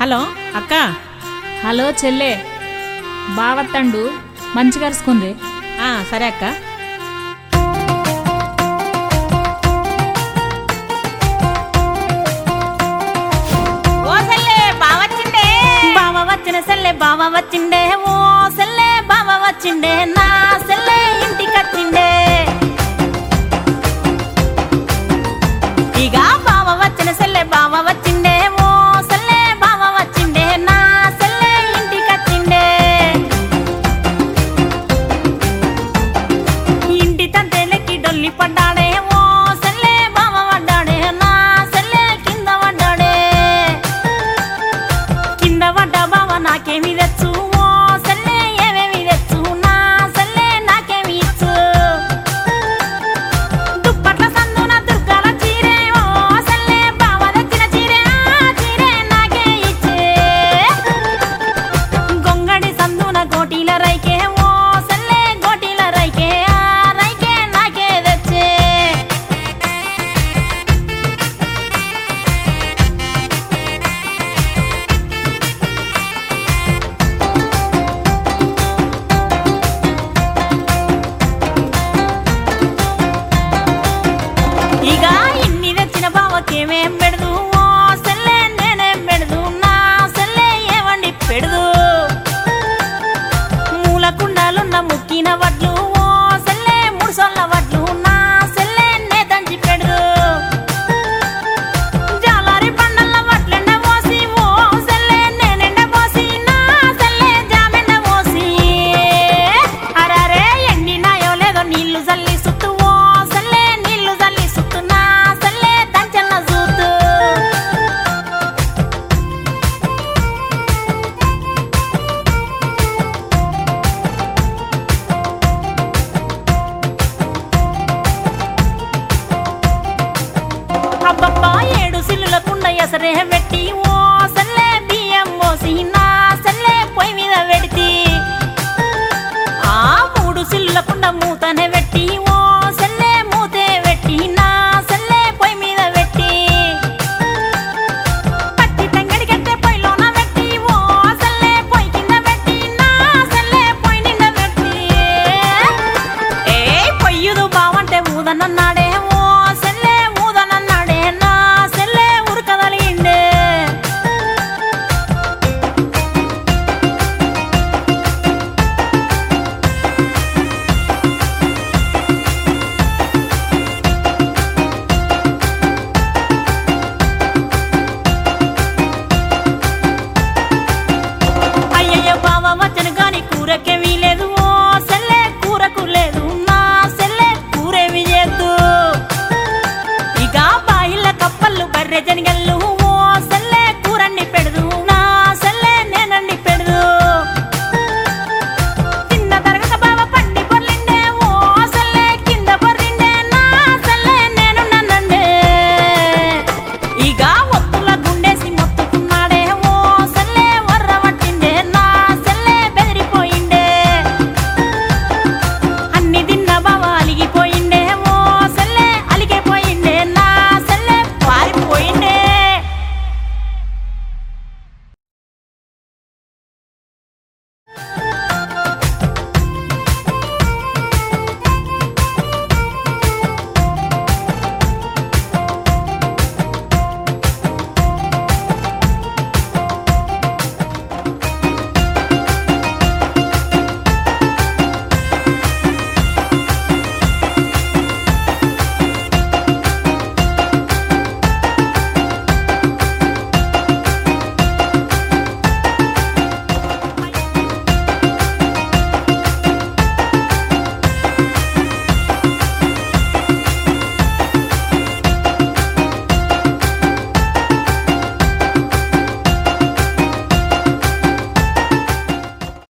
hello అక్క hello చెల్లె బావత్తండు మంచిగా అరుచుకుంది ఆ, సరే అక్క ఓ సెల్లే బావ వచ్చిండే బావ వచ్చిన సెల్లే బావ వచ్చిండే ఓ సెల్లే బావ వచ్చిండే నా సెల్లే ఇంటికి వచ్చిండే ఇక బావ వచ్చిన సెల్లే బావ వచ్చిండే ఓ సెల్లే బావ వచ్చిండే నా సెల్లే ఇంటికి వచ్చిండే ఇంటి తంతేలకి డొల్లి పడ్డాడే ఓ సెల్లే బావ పడ్డాడే నా సెల్లే కింద పడ్డాడే కింద పడ్డ బావ నాకేమి తెచ్చు ఓ సెల్లే ఏమేమి తెచ్చు నా సెల్లే నాకేమి ఇచ్చు దుప్పట్ల సందున దుర్గాల చీరే ఓ సెల్లే బావ తెచ్చిన చీరే ఆ చీరే నాకే ఇచ్చే గొంగడి సందున గోటీల రైకే ఓ సెల్లే గోటీల రైకే ఆ రైకే నాకే తెచ్చే ఇక ఇన్ని తెచ్చిన బావకేమేం పెడదు ఓ సెల్లే నేనేం పెడదు నా సెల్లే ఏమండి పెడదు మూల కుండాలున్న ముక్కిన వడ్లు ఓ సెల్లే ముడుసొల్ల వడ్లు నా సెల్లే నే దంచి పెడదు జాలారి పండల్ల వడ్లెండ పోసి ఓ సెల్లే నేనెండ పోసి నా సెల్లే జామెండ పోసి అరరే ఎండినాయో లేదో నీళ్లు జల్లి సుత్తు ఓ సెల్లే నీళ్లు జల్లి సుత్తు నా సెల్లే దంచన్న జూతు అబ్బబ్బా ఏడు సిల్లులకుండ ఎసరే పెట్టి ఓ సల్లే బియ్యం పోసి నా సల్లే పొయ్యి మీద పెడితి ఆ మూడు సిల్లులకుండ మూతనే పెట్టి ఓ సల్లే మూతే పెట్టి నా సల్లే పొయ్యి మీద పెట్టి పట్టి తంగడి కట్టే పొయ్యిలోన పెట్టి ఓ సల్లే పొయ్యి కింద పెట్టి నా సల్లే పొయ్యి నిండా పెట్టి ఏ పొయ్యుదు బావంటే ఊదనన్నాడే ఓ సెల్లే ఊదనన్నాడే నా సెల్లే ఉరకదలిగిండే అయ్యయ్య బావ వచ్చను గాని కూరకేమీ లేదు ఓ సెల్లే కూరకు లేదు నా సెల్లే కూరేమి చేద్దు ఇక బాయిల కప్పలు బర్రె జనిగ